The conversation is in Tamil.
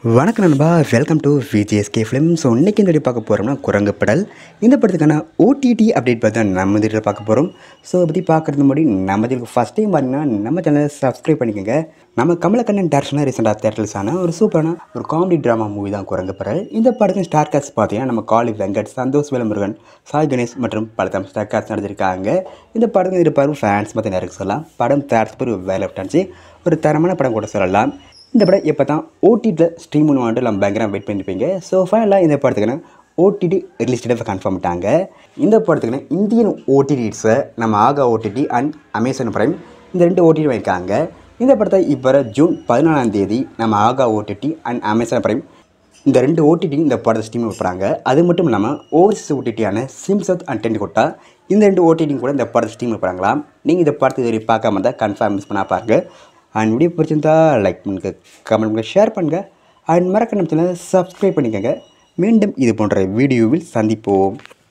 வணக்கம் நண்பா welcome to VGSK film so இன்றைக்கி இந்த வீடியோ பார்க்க போகிறோம்னா குரங்கு படல் இந்த படத்துக்கான ஓடிடி அப்டேட் பார்த்து தான் நம்ம இந்த வீடியோவில் பார்க்க போகிறோம் ஸோ அதை பற்றி பார்க்குறது முன்னாடி நம்ம இதுக்கு ஃபஸ்ட் டைம் பார்த்தீங்கன்னா நம்ம சேனலை சப்ஸ்கிரைப் பண்ணிக்கோங்க நம்ம கமலக்கண்ணன் டேரக்ஷனாக ரீசெண்டாக தேட்டர்ஸ் ஆன ஒரு சூப்பரான ஒரு காமெடி ட்ராமா மூவி தான் குரங்கு படல் இந்த படத்தின் ஸ்டார் காஸ்ட் பார்த்தீங்கன்னா நம்ம காளி வெங்கட் சந்தோஷ் வேலமுருகன் சாய் கணேஷ் மற்றும் பலத்தம் ஸ்டார் காஸ்ட் நடந்திருக்காங்க இந்த படத்தில் இருப்பாரும் ஃபேன்ஸ் மற்ற நேரம் சொல்லலாம் படம் தேர்ஸ் ஒரு வேலை விட்டாச்சு ஒரு தரமான படம் கூட சொல்லலாம் இந்த படம் எப்போ தான் ஓடிடியில் ஸ்ட்ரீம் பண்ணுவான்ட்டு நம்ம பயங்கரம் வெயிட் பண்ணியிருப்பீங்க ஸோ ஃபைனலாக இந்த படத்துக்குன்னு ஓடிடி ரிலீஸ் டேட்டை கன்ஃபார்ம் பண்ணிட்டாங்க இந்த படத்துக்குன்னு இந்தியன் ஓடிடிஸை நம்ம ஆகா ஓடிடி அண்ட் அமேசான் பிரைம் இந்த ரெண்டு ஓடிடி வாங்கியிருக்காங்க இந்த படத்தை இப்போ ஜூன் பதினாலாம் தேதி நம்ம ஆகா ஓடிடி அண்ட் அமேசான் பிரைம் இந்த ரெண்டு ஓடிடி இந்த படத்தை ஸ்ட்ரீம் வைப்பாங்க அது மட்டும் இல்லாமல் ஓவர்சீஸ் ஓடிடியான சிம்சத் அண்ட் டென்கோட்டா இந்த ரெண்டு ஓடிடி கூட இந்த படத்தை ஸ்ட்ரீம் வைப்பாங்களாம் நீங்கள் இந்த படத்தை இதுவரை பார்க்காம இருந்தால் கன்ஃபார்ம் மிஸ் பண்ணா பாருங்க அண்ட் வீடியோ பிடிச்சிருந்தா லைக் பண்ணுங்க கமெண்ட் பண்ணுங்க ஷேர் பண்ணுங்கள் அண்ட் மறக்க நம்ம சேனலை சப்ஸ்கிரைப் பண்ணிக்கோங்க மீண்டும் இது போன்ற வீடியோவில் சந்திப்போம்